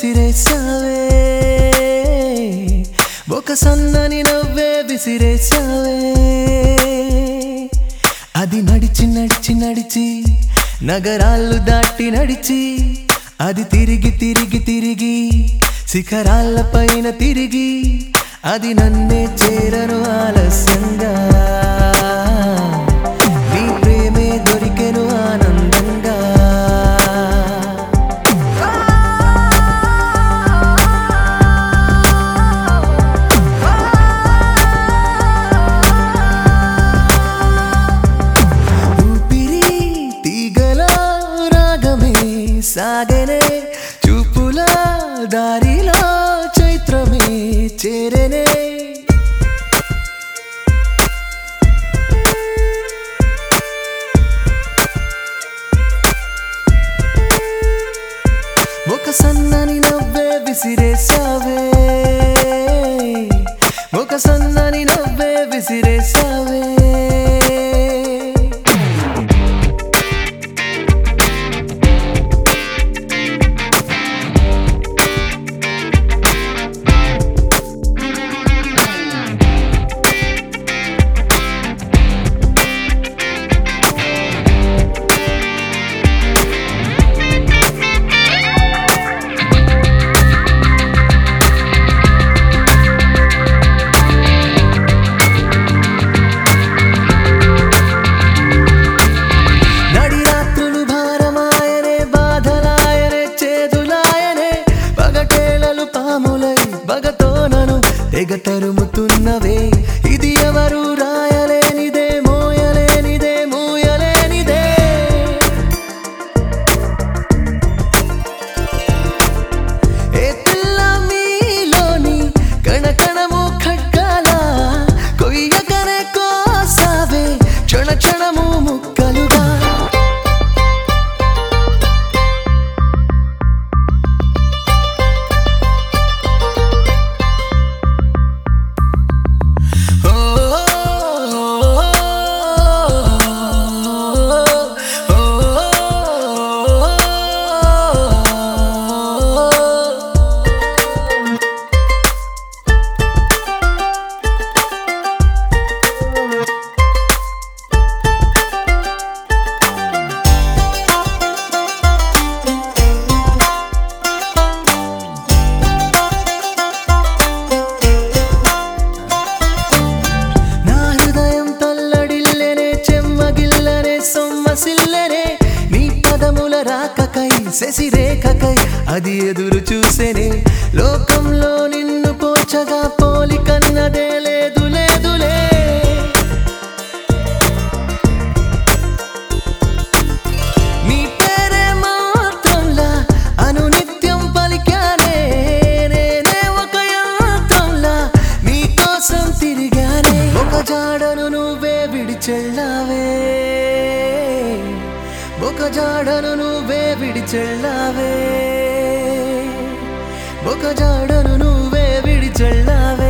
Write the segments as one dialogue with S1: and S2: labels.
S1: విసిరేసావే ఒక సన్నని నవ్వే విసిరేసావే అది నడిచి నడిచి నడిచి నగరాలు దాటి నడిచి అది తిరిగి తిరిగి తిరిగి శిఖరాల పైన తిరిగి అది నన్నే చేరను ఆలస్యంగా నీ ప్రేమే దొరికెను ఆనందంగా ఊపిరి తీగల రాగమే సాగనే చూపుల దారిలో చైత్రమే చేరనే ఒక సన్నని నవ్వే విసిరేసావే ఒక సన్నని నవ్వే విసిరేసావే నడి రాత్రులు భారమాయనే బాధలాయనే చేదులాయనే పగటేళలు పాములై పగతోనను తెగ తరుముతున్నవే ఇది ఎవరు రాయలేనిదే మోయలేనిదే మూయలేనిదే ఏ పిల్ల మీలోని కణకణము ఖడ్గాల కొయ్యకనే కోసావే క్షణ క్షణము ముక్కలుగా ఓ నా హృదయం తల్లడిల్లెనే చెమ్మగిల్లనే సొమ్మసిల్లెనే నీ పదముల రాకకై శశిరేఖకై అది ఎదురు చూసెనే లోకంలో నిన్ను పోల్చగా పోలికన్నదే లేదు లేదులే నీ పేరే మాత్రంలా అనునిత్యం పలికానే నేనే ఒక యంత్రంలా నీ కోసం తిరిగానే ఒక జాడను నువ్వే విడిచెళ్ళావే ఒక జాడను నువ్వే విడిచెళ్ళావే ఒక జాడను నువ్వే విడిచెళ్ళావే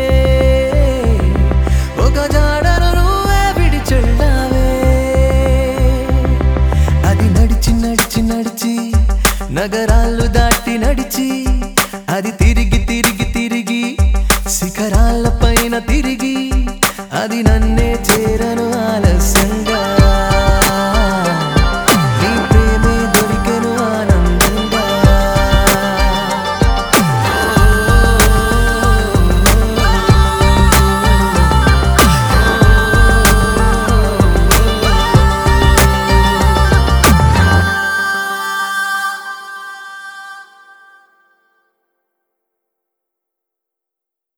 S1: ఒక జాడను నువ్వే విడిచెళ్ళావే అది నడిచి నడిచి నడిచి నగరా